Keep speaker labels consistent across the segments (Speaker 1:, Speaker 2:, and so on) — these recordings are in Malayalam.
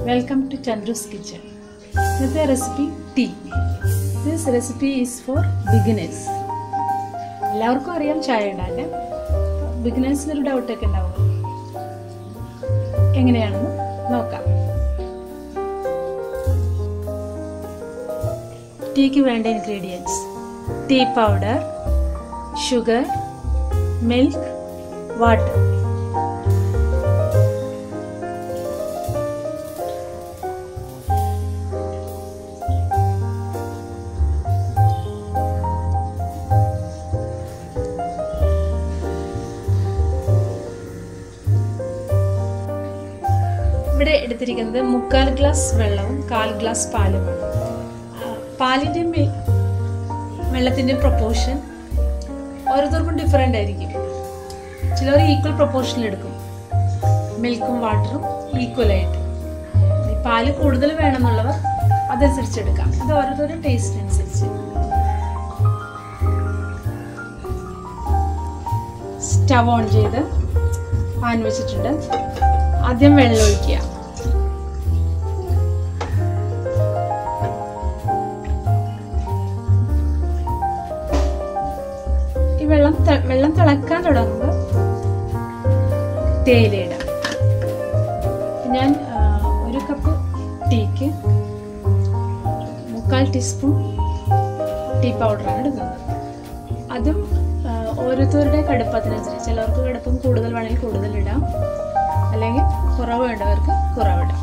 Speaker 1: വെൽക്കം ടു ചന്ദ്രൂസ് കിച്ചൺ ഇന്നത്തെ recipe tea this recipe is for beginners എല്ലാവർക്കും അറിയാം ചായ ഉണ്ടാക്കാൻ ബിഗിനേഴ്സിനൊരു ഡൗട്ടൊക്കെ ഉണ്ടാവും എങ്ങനെയാണെന്ന് നോക്കാം ടീക്ക് വേണ്ട ingredients tea powder sugar milk water ഇവിടെ എടുത്തിരിക്കുന്നത് മുക്കാൽ ഗ്ലാസ് വെള്ളവും കാൽ ഗ്ലാസ് പാലുമാണ് പാലിൻ്റെ വെള്ളത്തിൻ്റെ പ്രൊപ്പോർഷൻ ഓരോരുത്തർക്കും ഡിഫറെൻ്റ് ആയിരിക്കും ചിലർ ഈക്വൽ പ്രൊപ്പോർഷനിൽ എടുക്കും മിൽക്കും വാട്ടറും ഈക്വലായിട്ട് പാല് കൂടുതൽ വേണമെന്നുള്ളവർ അതനുസരിച്ച് എടുക്കാം ഇത് ഓരോരുത്തരുടെ ടേസ്റ്റ് അനുസരിച്ച് സ്റ്റവ് ഓൺ ചെയ്ത് പാൻ വെച്ചിട്ടുണ്ട് ആദ്യം വെള്ളം ഒഴിക്കുക ഈ വെള്ളം വെള്ളം തിളക്കാൻ തുടങ്ങുമ്പോൾ തേയില ഇടാം ഞാൻ ഒരു കപ്പ് ടീക്ക് മുക്കാൽ ടീസ്പൂൺ ടീ പൗഡറാണ് ഇടുന്നത് അതും ഓരോരുത്തരുടെ കടുപ്പത്തിനനുസരിച്ച് ചിലർക്ക് കടുപ്പം കൂടുതൽ വേണമെങ്കിൽ കൂടുതൽ ഇടാം അല്ലെങ്കിൽ കുറവ് വേണ്ടവർക്ക് കുറവിടാം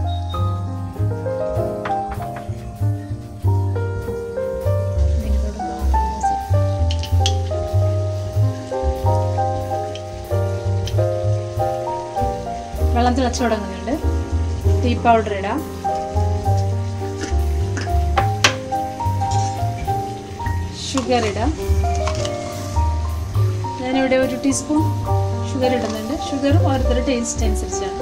Speaker 1: വെള്ളം തിളച്ചു തുടങ്ങുന്നുണ്ട് ടീ പൗഡർ ഇടാം ഷുഗർ ഇടാം ഞാനിവിടെ ഒരു ടീസ്പൂൺ ഷുഗർ ഇടുന്നുണ്ട് ഷുഗർ ഓരോരുത്തരുടെ ടേസ്റ്റ് അനുസരിച്ചാണ്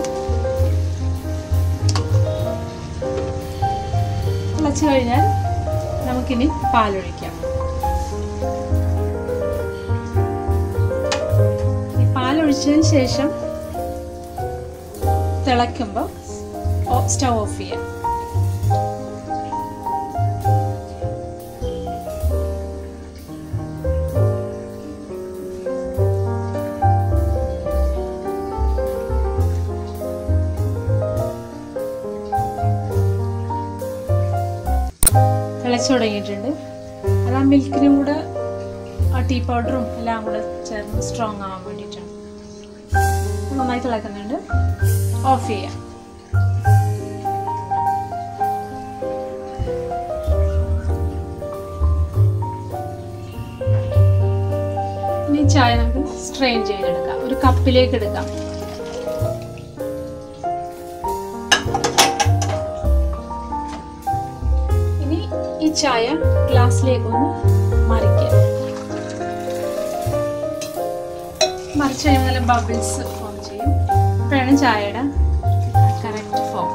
Speaker 1: തിളച്ച് കഴിഞ്ഞാൽ നമുക്കിനി പാലൊഴിക്കാം ഈ പാലൊഴിച്ചതിന് ശേഷം തിളയ്ക്കുമ്പോൾ സ്റ്റൗ ഓഫ് ചെയ്യാം തിളച്ചു തുടങ്ങിയിട്ടുണ്ട് അത് ആ മിൽക്കിനും കൂടെ ആ ടീ പൗഡറും എല്ലാം കൂടെ ചേർന്ന് സ്ട്രോങ് ആവാൻ വേണ്ടിയിട്ടാണ് നന്നായി തിളക്കുന്നുണ്ട് ഓഫ് ചെയ്യാം ഇനി ചായ നമുക്ക് സ്ട്രെയിൻ ചെയ്തെടുക്കാം ഒരു കപ്പിലേക്ക് എടുക്കാം ഇനി ഈ ചായ ഗ്ലാസ്സിലേക്ക് ഒന്ന് മറിക്കുക മറിച്ച് കഴിയുമ്പോൾ നല്ല ബബിൾസ് ഫോം ചെയ്യും അപ്പോഴാണ് ചായയുടെ കറക്റ്റ് ഫോം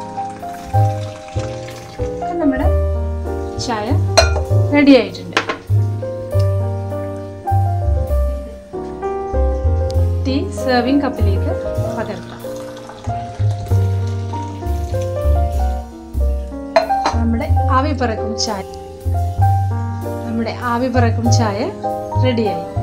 Speaker 1: നമ്മുടെ ചായ റെഡി ആയിട്ടുണ്ട് ടീ സെർവിങ് കപ്പിലേക്ക് പകർത്താം നമ്മുടെ ആവി പറക്കും ചായ നമ്മുടെ ആവി പറക്കും ചായ റെഡിയായി